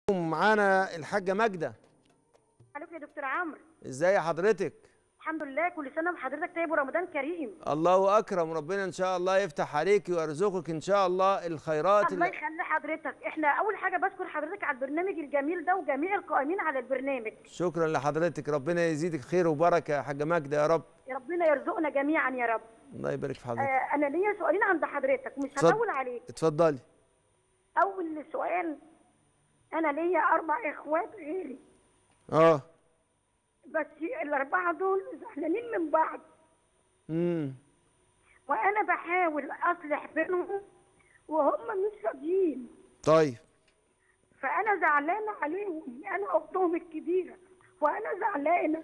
معانا الحاجه ماجده عليكم يا دكتور عمرو ازاي حضرتك الحمد لله كل سنه وحضرتك طيب ورمضان كريم الله اكرم ربنا ان شاء الله يفتح عليك ويرزقك ان شاء الله الخيرات الله اللي يخلي حضرتك احنا اول حاجه بشكر حضرتك على البرنامج الجميل ده وجميع القائمين على البرنامج شكرا لحضرتك ربنا يزيدك خير وبركه يا حاجه ماجده يا رب يا ربنا يرزقنا جميعا يا رب الله يبارك في آه حضرتك انا ليا سؤالين عند حضرتك مش اتفضل. هطول عليك اتفضلي اول سؤال انا ليا اربع اخوات غيري اه بس الاربعه دول زعلانين من بعض امم وانا بحاول اصلح بينهم وهم مش راضيين طيب فانا زعلانه عليهم انا اختهم الكبيره وانا زعلانه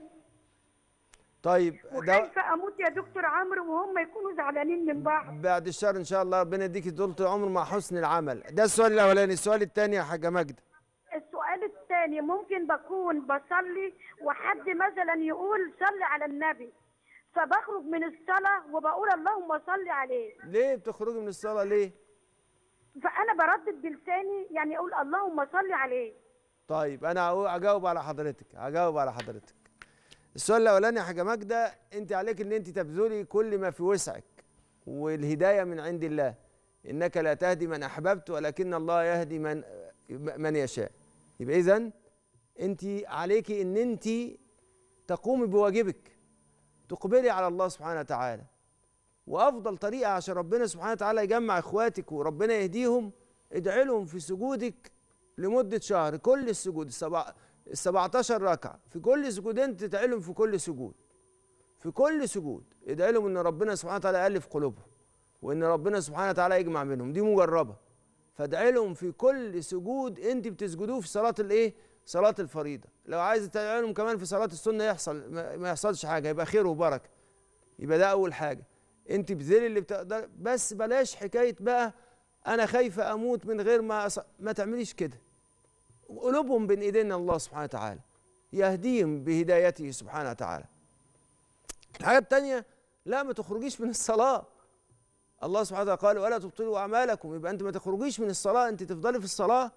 طيب ده وخايفه اموت يا دكتور عمرو وهم يكونوا زعلانين من بعض بعد الشهر ان شاء الله ربنا يديكي طولة العمر مع حسن العمل ده السؤال الاولاني السؤال الثاني يا حاجه ماجده السؤال الثاني ممكن بكون بصلي وحد مثلا يقول صلي على النبي فبخرج من الصلاه وبقول اللهم صل عليه ليه بتخرجي من الصلاه ليه فانا بردد بلساني يعني اقول اللهم صل عليه طيب انا هقو- هجاوب على حضرتك هجاوب على حضرتك السؤال الاولاني يا حاجه ماجده انت عليك ان انت تبذلي كل ما في وسعك والهدايه من عند الله انك لا تهدي من احببت ولكن الله يهدي من من يشاء يبقى اذا انت عليك ان انت تقومي بواجبك تقبلي على الله سبحانه وتعالى وافضل طريقه عشان ربنا سبحانه وتعالى يجمع اخواتك وربنا يهديهم ادعي لهم في سجودك لمده شهر كل السجود السبع ال 17 ركعه في كل سجودين تدعي لهم في كل سجود في كل سجود ادعي لهم ان ربنا سبحانه وتعالى يالف قلوبهم وان ربنا سبحانه وتعالى يجمع بينهم دي مجربه فادعي لهم في كل سجود انت بتسجدوه في صلاه الايه صلاه الفريضه لو عايز تدعي لهم كمان في صلاه السنه يحصل ما ما يحصلش حاجه يبقى خير وبركه يبقى ده اول حاجه انت بذلي اللي بتقدر بس بلاش حكايه بقى انا خايفه اموت من غير ما أص... ما تعمليش كده قلوبهم بين ايدين الله سبحانه وتعالى يهديهم بهدايته سبحانه وتعالى الحاجه الثانيه لا ما تخرجيش من الصلاه الله سبحانه وتعالى قال ولا تبطلوا اعمالكم يبقى انت ما تخرجيش من الصلاه انت تفضلي في الصلاه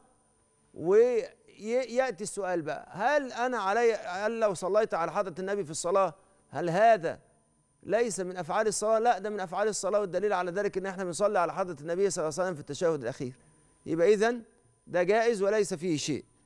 وياتي السؤال بقى هل انا علي هل لو صليت على حضره النبي في الصلاه هل هذا ليس من افعال الصلاه لا ده من افعال الصلاه والدليل على ذلك ان احنا بنصلي على حضره النبي صلى الله عليه وسلم في التشهد الاخير يبقى اذا ده جائز وليس فيه شيء